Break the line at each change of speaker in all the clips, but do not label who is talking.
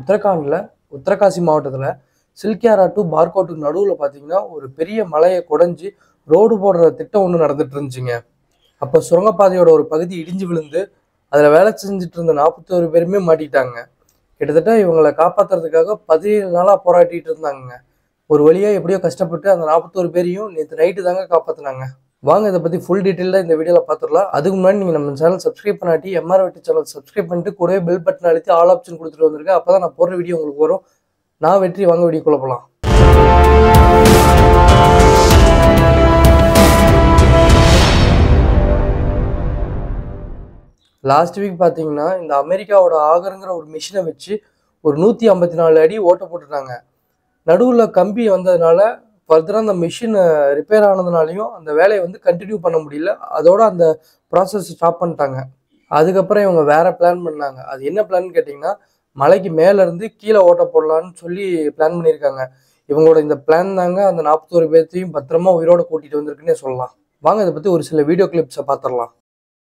உத்தரகாண்டில் உத்தரகாசி மாவட்டத்தில் சில்கியாரா டு பார்கோட்டுக்கு நடுவில் பார்த்தீங்கன்னா ஒரு பெரிய மலையை குடைஞ்சி ரோடு போடுற திட்டம் ஒன்று நடந்துட்டு இருந்துச்சுங்க அப்போ சுரங்கப்பாதையோட ஒரு பகுதி இடிஞ்சு விழுந்து அதில் வேலை செஞ்சுட்டு இருந்த நாற்பத்தோரு பேருமே மாட்டிட்டாங்க கிட்டத்தட்ட இவங்களை காப்பாற்றுறதுக்காக பதினேழு நாளாக போராட்டிட்டு இருந்தாங்க ஒரு வழியாக எப்படியோ கஷ்டப்பட்டு அந்த நாற்பத்தோரு பேரையும் நேற்று நைட்டு தாங்க காப்பாற்றினாங்க வாங்க இதை பற்றி ஃபுல் டீட்டெயிலாக இந்த வீடியோவில் பார்த்துடலாம் அதுக்கு முன்னாடி நீங்கள் நம்ம சேனல் சப்ஸ்கிரைப் பண்ணாட்டி எம்ஆர் வெட்டி சேனல் சப்ஸ்கிரைப் பண்ணிட்டு கூடவே பெல் பட்டன் அழுத்தி ஆல் ஆப்ஷன் கொடுத்துட்டு வந்திருக்கேன் அப்போ தான் நான் போடுற வீடியோ உங்களுக்கு வரும் நான் வெற்றி வாங்க வீடியோக்குள்ள போகலாம் லாஸ்ட் வீக் பார்த்தீங்கன்னா இந்த அமெரிக்காவோட ஆகருங்கிற ஒரு மிஷினை வச்சு ஒரு நூற்றி ஐம்பத்தி நாலு அடி ஓட்ட போட்டுட்டாங்க நடுவில் கம்பி வந்ததுனால ஃபர்தராக அந்த மிஷின் ரிப்பேர் ஆனதுனாலையும் அந்த வேலையை வந்து கண்டினியூ பண்ண முடியல அதோட அந்த ப்ராசஸ் ஸ்டாப் பண்ணிட்டாங்க அதுக்கப்புறம் இவங்க வேற பிளான் பண்ணாங்க அது என்ன பிளான் கேட்டிங்கன்னா மலைக்கு மேல இருந்து கீழே ஓட்ட போடலான்னு சொல்லி பிளான் பண்ணியிருக்காங்க இவங்களோட இந்த பிளான் தாங்க அந்த நாற்பத்தோரு பேர்த்தையும் பத்திரமா உயிரோட கூட்டிட்டு வந்திருக்குன்னே சொல்லலாம் வாங்க இதை பற்றி ஒரு சில வீடியோ கிளிப்ஸை பார்த்துடலாம்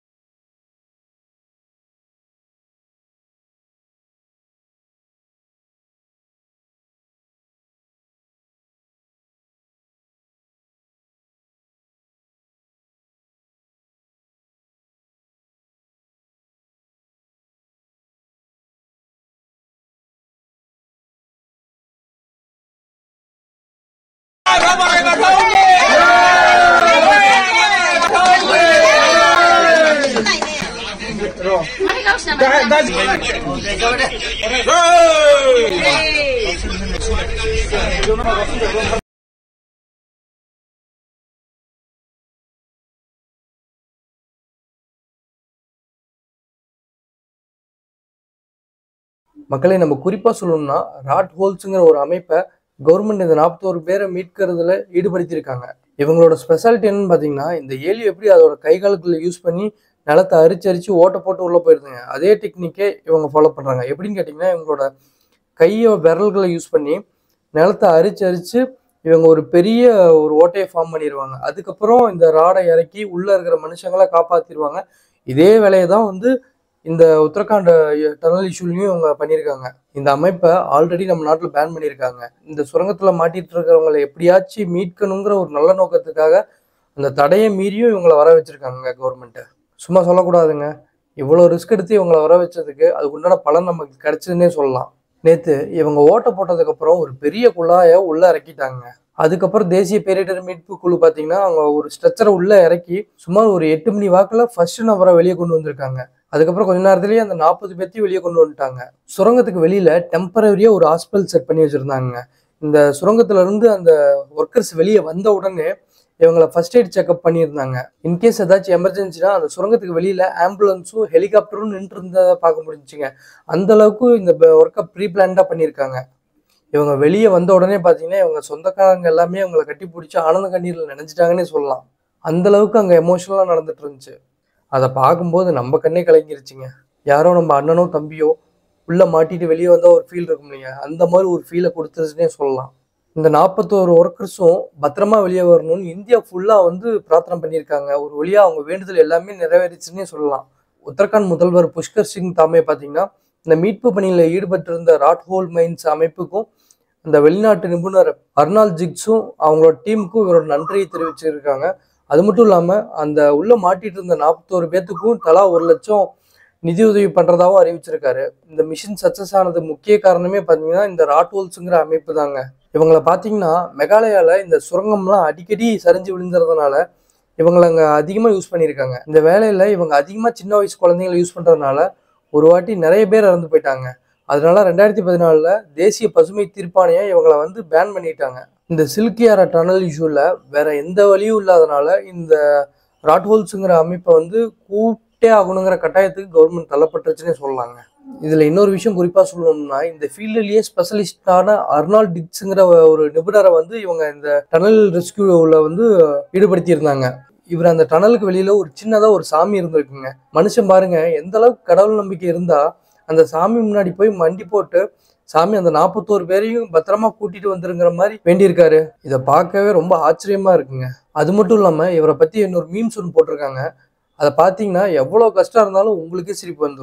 மக்களை நம்ம குறிப்பாக சொல்லணும்னா ராட் ஹோல்ஸுங்கிற ஒரு அமைப்பை கவர்மெண்ட் இந்த நாற்பத்தோரு பேரை மீட்கிறதுல ஈடுபடுத்தியிருக்காங்க இவங்களோட ஸ்பெஷாலிட்டி என்னன்னு பார்த்தீங்கன்னா இந்த ஏலி எப்படி அதோட கைகாலுக்குள்ள யூஸ் பண்ணி நிலத்தை அரிச்சு அரிச்சு ஓட்ட போட்டு உள்ளே போயிருதுங்க அதே டெக்னிக்கே இவங்க ஃபாலோ பண்ணுறாங்க எப்படின்னு கேட்டிங்கன்னா இவங்களோட கையை விரல்களை யூஸ் பண்ணி நிலத்தை அரிச்சு அரிச்சு இவங்க ஒரு பெரிய ஒரு ஓட்டையை ஃபார்ம் பண்ணிடுவாங்க அதுக்கப்புறம் இந்த ராடை இறக்கி உள்ளே இருக்கிற மனுஷங்களை காப்பாற்றிடுவாங்க இதே வேலையை தான் வந்து இந்த உத்தரகாண்ட் டனல் இஷ்யூலையும் இவங்க பண்ணியிருக்காங்க இந்த அமைப்பை ஆல்ரெடி நம்ம நாட்டில் பேன் பண்ணியிருக்காங்க இந்த சுரங்கத்தில் மாட்டிட்டு இருக்கிறவங்களை எப்படியாச்சும் மீட்கணுங்கிற ஒரு நல்ல நோக்கத்துக்காக அந்த தடையை மீறியும் இவங்களை வர வச்சிருக்காங்க கவர்மெண்ட்டு சும்மா சொல்லக்கூடாதுங்க இவ்வளோ ரிஸ்க் எடுத்து இவங்களை வர வச்சதுக்கு அதுக்கு உண்டான பலன் நமக்கு கிடைச்சதுன்னே சொல்லலாம் நேற்று இவங்க ஓட்ட போட்டதுக்கப்புறம் ஒரு பெரிய குழாயை உள்ளே இறக்கிட்டாங்க அதுக்கப்புறம் தேசிய பேரிடர் மீட்பு குழு பார்த்தீங்கன்னா அவங்க ஒரு ஸ்ட்ரெச்சரை உள்ளே இறக்கி சுமார் ஒரு எட்டு மணி வாக்கில் ஃபர்ஸ்ட் நபரை வெளியே கொண்டு வந்திருக்காங்க அதுக்கப்புறம் கொஞ்ச நேரத்துலேயே அந்த நாற்பது பேர்த்தையும் வெளியே கொண்டு வந்துட்டாங்க சுரங்கத்துக்கு வெளியில் டெம்பரரியாக ஒரு ஹாஸ்பிட்டல் செட் பண்ணி வச்சுருந்தாங்க இந்த சுரங்கத்துல இருந்து அந்த ஒர்க்கர்ஸ் வெளியே வந்த உடனே இவங்களை ஃபர்ஸ்ட் எய்ட் செக்அப் பண்ணியிருந்தாங்க இன்கேஸ் ஏதாச்சும் எமர்ஜென்சினா அந்த சுரங்கத்துக்கு வெளியில் ஆம்புலன்ஸும் ஹெலிகாப்டரும் நின்று இருந்ததை பார்க்க முடிஞ்சுங்க அந்த அளவுக்கு இந்த ஒர்க்கை ப்ரீ பிளான்டாக பண்ணியிருக்காங்க இவங்க வெளியே வந்த உடனே பார்த்தீங்கன்னா இவங்க சொந்தக்காரங்க எல்லாமே அவங்கள கட்டி பிடிச்சி ஆனந்த கண்ணீரில் நினைச்சிட்டாங்கன்னே சொல்லலாம் அந்த அளவுக்கு அங்கே எமோஷனலாக நடந்துட்டு இருந்துச்சு அதை பார்க்கும்போது நம்ம கண்ணே கலங்கிருச்சுங்க யாரோ நம்ம அண்ணனோ தம்பியோ உள்ள மாட்டிட்டு வெளியே வந்தால் ஒரு ஃபீல் இருக்கும் இல்லைங்க அந்த மாதிரி ஒரு ஃபீலை கொடுத்துருச்சுன்னே சொல்லலாம் இந்த நாற்பத்தோரு ஒர்க்கர்ஸும் பத்திரமா வெளியே வரணும்னு இந்தியா ஃபுல்லாக வந்து பிரார்த்தனை பண்ணியிருக்காங்க ஒரு வழியாக அவங்க வேண்டுதல் எல்லாமே நிறைவேறிச்சுன்னே சொல்லலாம் உத்தரகாண்ட் முதல்வர் புஷ்கர் சிங் தாமே பார்த்தீங்கன்னா இந்த மீட்பு பணியில் ஈடுபட்டிருந்த ராட்ஹோல் மைன்ஸ் அமைப்புக்கும் அந்த வெளிநாட்டு நிபுணர் அர்னால் ஜிக்ஸும் அவங்களோட டீமுக்கும் இவரோட நன்றியை தெரிவிச்சிருக்காங்க அது மட்டும் இல்லாமல் அந்த உள்ள மாட்டிட்டு இருந்த நாற்பத்தோரு பேத்துக்கும் தலா ஒரு லட்சம் நிதியுதவி பண்ணுறதாவும் அறிவிச்சிருக்காரு இந்த மிஷின் சக்ஸஸ் ஆனது முக்கிய காரணமே பார்த்தீங்கன்னா இந்த ராட்ஹோல்ஸுங்கிற அமைப்பு தாங்க இவங்களை பார்த்தீங்கன்னா மெகாலயாவில் இந்த சுரங்கம்லாம் அடிக்கடி சரிஞ்சு விழுந்துறதுனால இவங்களை அங்கே அதிகமாக யூஸ் பண்ணியிருக்காங்க இந்த வேலையில் இவங்க அதிகமாக சின்ன வயசு குழந்தைங்களை யூஸ் பண்ணுறதுனால ஒரு வாட்டி நிறைய பேர் இறந்து போயிட்டாங்க அதனால ரெண்டாயிரத்தி பதினாலில் தேசிய பசுமை தீர்ப்பாணையம் இவங்களை வந்து பேன் பண்ணிட்டாங்க இந்த சில்கியாரா டனல் இஷ்யூவில் வேற எந்த வழியும் இல்லாதனால இந்த ராட்ஹோல்ஸுங்கிற அமைப்பை வந்து கூப்பிட்டே ஆகணுங்கிற கட்டாயத்துக்கு கவர்மெண்ட் தள்ளப்பட்டுருச்சுன்னே சொல்லலாங்க இதில் இன்னொரு விஷயம் குறிப்பாக சொல்லணும்னா இந்த ஃபீல்டுலேயே ஸ்பெஷலிஸ்டான அர்னால் டிக்ஸுங்கிற ஒரு நிபுணரை வந்து இவங்க இந்த டனல் ரெஸ்கியூவில் வந்து ஈடுபடுத்தியிருந்தாங்க இவர் அந்த டனலுக்கு வெளியில ஒரு சின்னதா ஒரு சாமி இருந்திருக்குங்க மனுஷன் பாருங்க எந்த அளவுக்கு கடவுள் நம்பிக்கை இருந்தா அந்த சாமி முன்னாடி போய் மண்டி போட்டு சாமி அந்த நாற்பத்தோரு பேரையும் பத்திரமா கூட்டிட்டு வந்துருங்கிற மாதிரி வேண்டியிருக்காரு இதை பார்க்கவே ரொம்ப ஆச்சரியமா இருக்குங்க அது மட்டும் இல்லாம இவரை பத்தி இன்னொரு மீம்ஸ் ஒன்று போட்டிருக்காங்க அதை பார்த்தீங்கன்னா எவ்வளோ கஷ்டம் இருந்தாலும் உங்களுக்கே சிரிப்பு வந்துடும்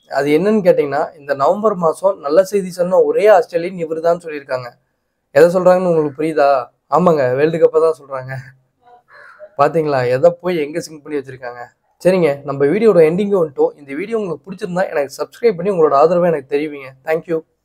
அது என்னன்னு கேட்டிங்கன்னா இந்த நவம்பர் மாதம் நல்ல செய்தி சொன்ன ஒரே ஆஸ்திரேலியன் இவர் தான் சொல்லியிருக்காங்க எதை சொல்கிறாங்கன்னு உங்களுக்கு புரியுதா ஆமாங்க வேர்ல்டு கப்பை தான் சொல்கிறாங்க பார்த்தீங்களா எதை போய் எங்கே சிங்க் பண்ணி வச்சுருக்காங்க சரிங்க நம்ம வீடியோட எண்டிங்கு வந்துட்டோம் இந்த வீடியோ உங்களுக்கு பிடிச்சிருந்தா எனக்கு சப்ஸ்கிரைப் பண்ணி உங்களோட ஆதரவை எனக்கு தெரிவிங்க தேங்க்யூ